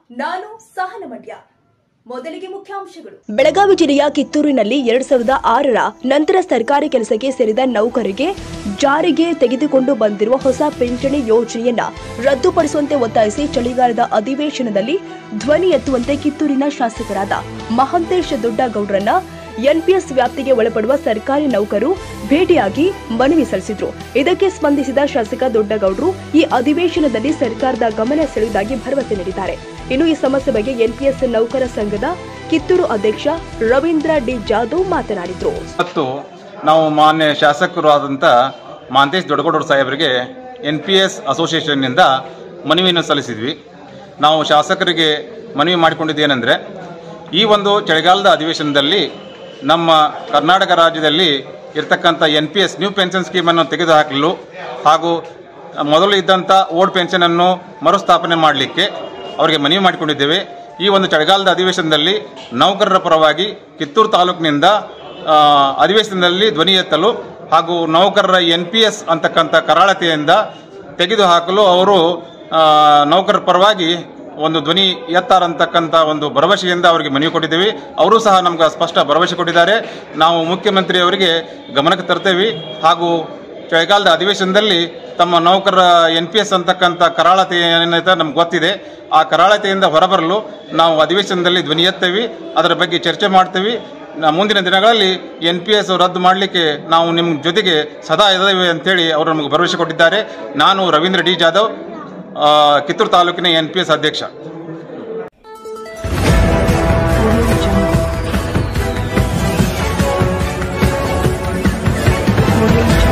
ನಾನು ಸಹನ ಮಂಡ್ಯ ಮೊದಲಿಗೆ ಮುಖ್ಯಾಂಶಗಳು ಬೆಳಗಾವಿ ಜಿಲ್ಲೆಯ ಕಿತ್ತೂರಿನಲ್ಲಿ ಎರಡ್ ಸಾವಿರದ ಆರರ ನಂತರ ಸರ್ಕಾರಿ ಕೆಲಸಕ್ಕೆ ಸೇರಿದ ನೌಕರರಿಗೆ ಜಾರಿಗೆ ತೆಗೆದುಕೊಂಡು ಬಂದಿರುವ ಹೊಸ ಪಿಂಚಣಿ ಯೋಜನೆಯನ್ನ ರದ್ದುಪಡಿಸುವಂತೆ ಒತ್ತಾಯಿಸಿ ಚಳಿಗಾಲದ ಅಧಿವೇಶನದಲ್ಲಿ ಧ್ವನಿ ಎತ್ತುವಂತೆ ಕಿತ್ತೂರಿನ ಶಾಸಕರಾದ ಮಹಂತೇಶ್ ದೊಡ್ಡಗೌಡ್ರನ್ನ ಎನ್ಪಿಎಸ್ ವ್ಯಾಪ್ತಿಗೆ ಒಳಪಡುವ ಸರ್ಕಾರಿ ನೌಕರು ಭೇಟಿಯಾಗಿ ಮನವಿ ಸಲ್ಲಿಸಿದ್ರು ಇದಕ್ಕೆ ಸ್ಪಂದಿಸಿದ ಶಾಸಕ ದೊಡ್ಡಗೌಡ್ರು ಈ ಅಧಿವೇಶನದಲ್ಲಿ ಸರ್ಕಾರದ ಗಮನ ಸೆಳೆಯುವುದಾಗಿ ಭರವಸೆ ನೀಡಿದ್ದಾರೆ ಇನ್ನು ಈ ಸಮಸ್ಯೆ ಬಗ್ಗೆ ಎನ್ಪಿಎಸ್ ನೌಕರ ಸಂಘದ ಕಿತ್ತೂರು ಅಧ್ಯಕ್ಷ ರವೀಂದ್ರ ಡಿ ಜಾಧವ್ ಮಾತನಾಡಿದ್ರು ಮತ್ತು ನಾವು ಮಾನ್ಯ ಶಾಸಕರು ಆದಂಥ ಮಹಾಂತೇಶ್ ದೊಡ್ಡಗೌಡರು ಸಾಹೇಬರಿಗೆ ಎನ್ ಪಿ ಎಸ್ ಅಸೋಸಿಯೇಷನ್ನಿಂದ ಮನವಿಯನ್ನು ಸಲ್ಲಿಸಿದ್ವಿ ನಾವು ಶಾಸಕರಿಗೆ ಮನವಿ ಮಾಡಿಕೊಂಡಿದ್ದೇನೆಂದರೆ ಈ ಒಂದು ಚಳಿಗಾಲದ ಅಧಿವೇಶನದಲ್ಲಿ ನಮ್ಮ ಕರ್ನಾಟಕ ರಾಜ್ಯದಲ್ಲಿ ಇರ್ತಕ್ಕಂಥ N P S new pension ಸ್ಕೀಮನ್ನು ತೆಗೆದುಹಾಕಲು ಹಾಗೂ ಮೊದಲು ಇದ್ದಂಥ ಓಲ್ಡ್ ಪೆನ್ಷನನ್ನು ಮರುಸ್ಥಾಪನೆ ಮಾಡಲಿಕ್ಕೆ ಅವರಿಗೆ ಮನವಿ ಮಾಡಿಕೊಂಡಿದ್ದೇವೆ ಈ ಒಂದು ಚಳಿಗಾಲದ ಅಧಿವೇಶನದಲ್ಲಿ ನೌಕರರ ಪರವಾಗಿ ಕಿತ್ತೂರು ತಾಲೂಕಿನಿಂದ ಆ, ಅಧಿವೇಶನದಲ್ಲಿ ಧ್ವನಿ ಎತ್ತಲು ಹಾಗೂ ನೌಕರರ ಎನ್ ಪಿ ಎಸ್ ಅಂತಕ್ಕಂಥ ಕರಾಳತೆಯಿಂದ ತೆಗೆದುಹಾಕಲು ಅವರು ಆ, ನೌಕರರ ಪರವಾಗಿ ಒಂದು ಧ್ವನಿ ಎತ್ತಾರಂತಕ್ಕಂಥ ಒಂದು ಭರವಸೆಯಿಂದ ಅವರಿಗೆ ಮನವಿ ಕೊಟ್ಟಿದ್ದೇವೆ ಅವರು ಸಹ ನಮ್ಗೆ ಸ್ಪಷ್ಟ ಭರವಸೆ ಕೊಟ್ಟಿದ್ದಾರೆ ನಾವು ಮುಖ್ಯಮಂತ್ರಿಯವರಿಗೆ ಗಮನಕ್ಕೆ ತರ್ತೇವೆ ಹಾಗೂ ಚಳಿಗಾಲದ ಅಧಿವೇಶನದಲ್ಲಿ ತಮ್ಮ ನೌಕರರ ಎನ್ ಪಿ ಎಸ್ ಅಂತಕ್ಕಂಥ ಕರಾಳತೆ ಏನೈತೆ ನಮ್ಗೆ ಗೊತ್ತಿದೆ ಆ ಕರಾಳತೆಯಿಂದ ಹೊರಬರಲು ನಾವು ಅಧಿವೇಶನದಲ್ಲಿ ಧ್ವನಿ ಎತ್ತೇವೆ ಅದರ ಬಗ್ಗೆ ಚರ್ಚೆ ಮಾಡ್ತೇವೆ ನ- ಮುಂದಿನ ದಿನಗಳಲ್ಲಿ ಎನ್ ಪಿ ಎಸ್ ರದ್ದು ಮಾಡಲಿಕ್ಕೆ ನಾವು ನಿಮ್ಮ ಜೊತೆಗೆ ಸದಾ ಇದ್ದೇವೆ ಅಂತೇಳಿ ಅವರು ನಮಗೆ ಭರವಸೆ ಕೊಟ್ಟಿದ್ದಾರೆ ನಾನು ರವೀಂದ್ರ ಡಿ ಜಾಧವ್ ಆ, ಕಿತ್ತೂರು ತಾಲೂಕಿನ ಎನ್ ಪಿ ಎಸ್ ಅಧ್ಯಕ್ಷ Audio Jungle.